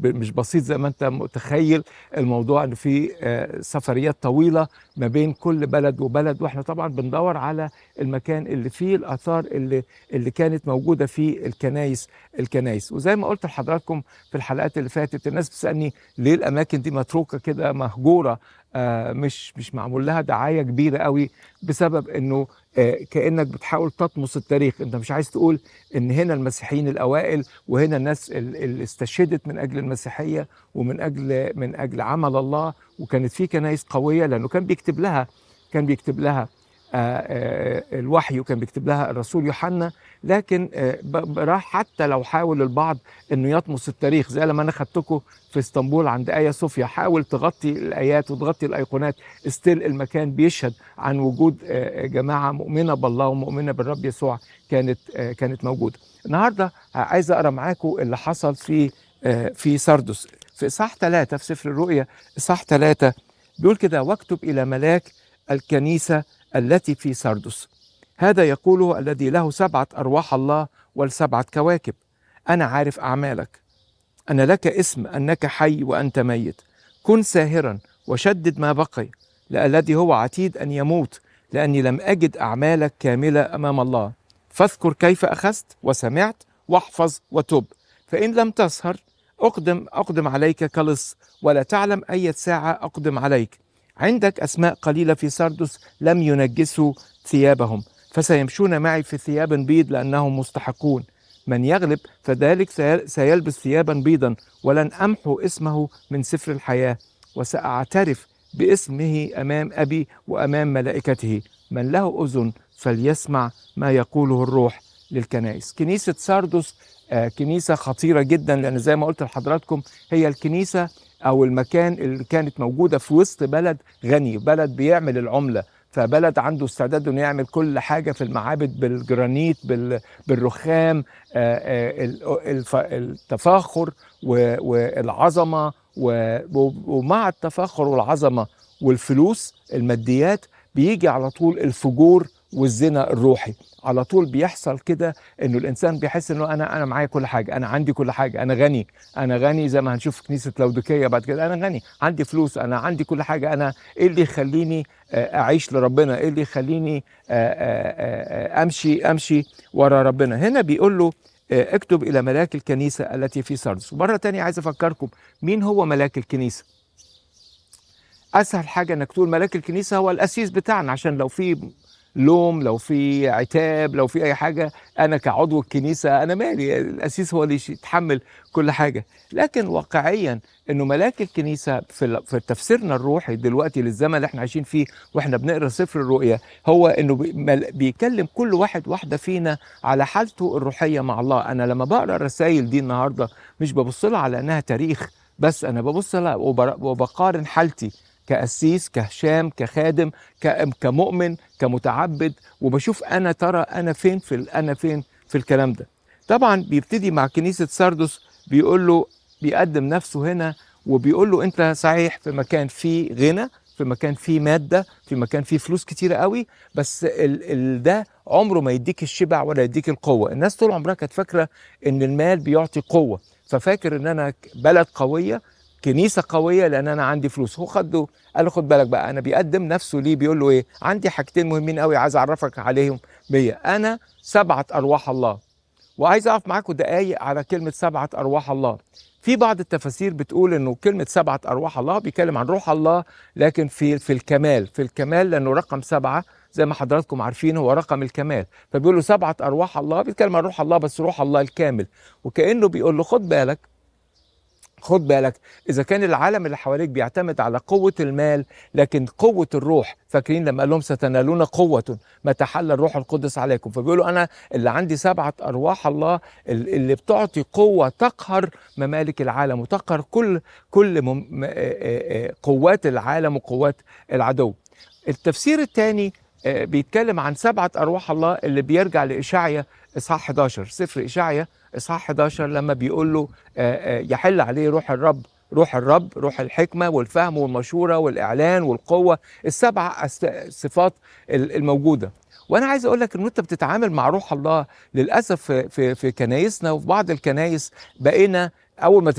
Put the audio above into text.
ب- مش بسيط زي ما انت متخيل الموضوع انه في آه، سفريات طويله ما بين كل بلد وبلد واحنا طبعا بندور على المكان اللي فيه الاثار اللي اللي كانت موجوده فيه الكنايس الكنايس وزي ما قلت لحضراتكم في الحلقات اللي فاتت الناس بتسالني ليه الاماكن دي متروكه كده مهجوره آه مش مش معمول لها دعايه كبيره قوي بسبب انه آه كانك بتحاول تطمس التاريخ انت مش عايز تقول ان هنا المسيحيين الاوائل وهنا الناس ال- اللي استشهدت من اجل المسيحيه ومن اجل من اجل عمل الله وكانت في كنايس قويه لانه كان بيكتب لها كان بيكتب لها آه، آه، الوحي وكان بيكتب لها الرسول يوحنا لكن آه، ب- ب- راح حتى لو حاول البعض انه يطمس التاريخ زي لما انا خدتكم في اسطنبول عند ايا صوفيا حاول تغطي الايات وتغطي الايقونات استيل المكان بيشهد عن وجود آه، جماعه مؤمنه بالله ومؤمنه بالرب يسوع كانت آه، كانت موجوده. النهارده عايز اقرا معاكم اللي حصل في آه، في سردس في اصحاح ثلاثه في سفر الرؤيا اصحاح ثلاثه بيقول كده واكتب الى ملاك الكنيسه التي في سردس هذا يقوله الذي له سبعه ارواح الله والسبعه كواكب انا عارف اعمالك أن لك اسم أنك حي وأنت ميت كن ساهرا وشدد ما بقي الذي هو عتيد أن يموت لأني لم أجد أعمالك كاملة أمام الله فاذكر كيف أخذت وسمعت واحفظ وتب فإن لم تسهر أقدم أقدم عليك كلص ولا تعلم أي ساعة أقدم عليك عندك أسماء قليلة في سردس لم ينجسوا ثيابهم فسيمشون معي في ثياب بيض لأنهم مستحقون من يغلب فذلك سي- سيلبس ثيابا بيضا ولن امحو اسمه من سفر الحياه وساعترف باسمه امام ابي وامام ملائكته من له اذن فليسمع ما يقوله الروح للكنائس كنيسه ساردس آه، كنيسه خطيره جدا لان زي ما قلت لحضراتكم هي الكنيسه او المكان اللي كانت موجوده في وسط بلد غني بلد بيعمل العمله فبلد عنده استعداد انه يعمل كل حاجه في المعابد بالجرانيت بال بالرخام آه، آه، ال- الف- التفاخر و- والعظمه و- و- ومع التفاخر والعظمه والفلوس الماديات بيجي على طول الفجور والزنا الروحي على طول بيحصل كده انه الانسان بيحس انه انا انا معايا كل حاجه انا عندي كل حاجه انا غني انا غني زي ما هنشوف في كنيسه لوديكيه بعد كده انا غني عندي فلوس انا عندي كل حاجه انا ايه اللي يخليني آه، اعيش لربنا ايه اللي يخليني آه، آه، آه، امشي امشي ورا ربنا هنا بيقول له آه، اكتب الى ملاك الكنيسه التي في سردس ومره تانية عايز افكركم مين هو ملاك الكنيسه اسهل حاجه انك تقول ملاك الكنيسه هو الاسيس بتاعنا عشان لو في لوم لو في عتاب لو في اي حاجه انا كعضو الكنيسه انا مالي الاسيس هو اللي يش- يتحمل كل حاجه لكن واقعيا انه ملاك الكنيسه في ال- في تفسيرنا الروحي دلوقتي للزمن اللي احنا عايشين فيه واحنا بنقرا سفر الرؤيا هو انه بي- مل- بيكلم كل واحد واحده فينا على حالته الروحيه مع الله انا لما بقرا الرسائل دي النهارده مش ببص لها على انها تاريخ بس انا ببص لها وبر- وبقارن حالتي كأسيس كهشام كخادم ك- كمؤمن كمتعبد وبشوف انا ترى انا فين في ال- انا فين في الكلام ده طبعا بيبتدي مع كنيسه ساردس بيقول له بيقدم نفسه هنا وبيقول له انت صحيح في مكان فيه غنى في مكان فيه ماده في مكان فيه فلوس كتيره قوي بس ال ال ده عمره ما يديك الشبع ولا يديك القوه الناس طول عمرها كانت فاكره ان المال بيعطي قوه ففاكر ان انا بلد قويه كنيسه قويه لان انا عندي فلوس هو خده قال له خد بالك بقى انا بيقدم نفسه ليه بيقول له ايه عندي حاجتين مهمين قوي عايز اعرفك عليهم بيا انا سبعه ارواح الله وعايز اقف معاكم دقايق على كلمه سبعه ارواح الله في بعض التفاسير بتقول انه كلمه سبعه ارواح الله بيتكلم عن روح الله لكن في في الكمال في الكمال لانه رقم سبعه زي ما حضراتكم عارفين هو رقم الكمال فبيقول له سبعه ارواح الله بيتكلم عن روح الله بس روح الله الكامل وكانه بيقول له خد بالك خد بالك اذا كان العالم اللي حواليك بيعتمد على قوه المال لكن قوه الروح فاكرين لما قال لهم ستنالون قوه ما تحل الروح القدس عليكم فبيقولوا انا اللي عندي سبعه ارواح الله ال- اللي بتعطي قوه تقهر ممالك العالم وتقهر كل كل مم- م- آه- آه- آه قوات العالم وقوات العدو التفسير الثاني بيتكلم عن سبعه ارواح الله اللي بيرجع لاشعيا اصحاح 11 سفر اشعيا اصحاح 11 لما بيقول له آه، آه، يحل عليه روح الرب روح الرب روح الحكمه والفهم والمشوره والاعلان والقوه السبع أس- صفات ال- الموجوده وانا عايز اقول لك ان انت بتتعامل مع روح الله للاسف في في, في كنايسنا وفي بعض الكنايس بقينا اول ما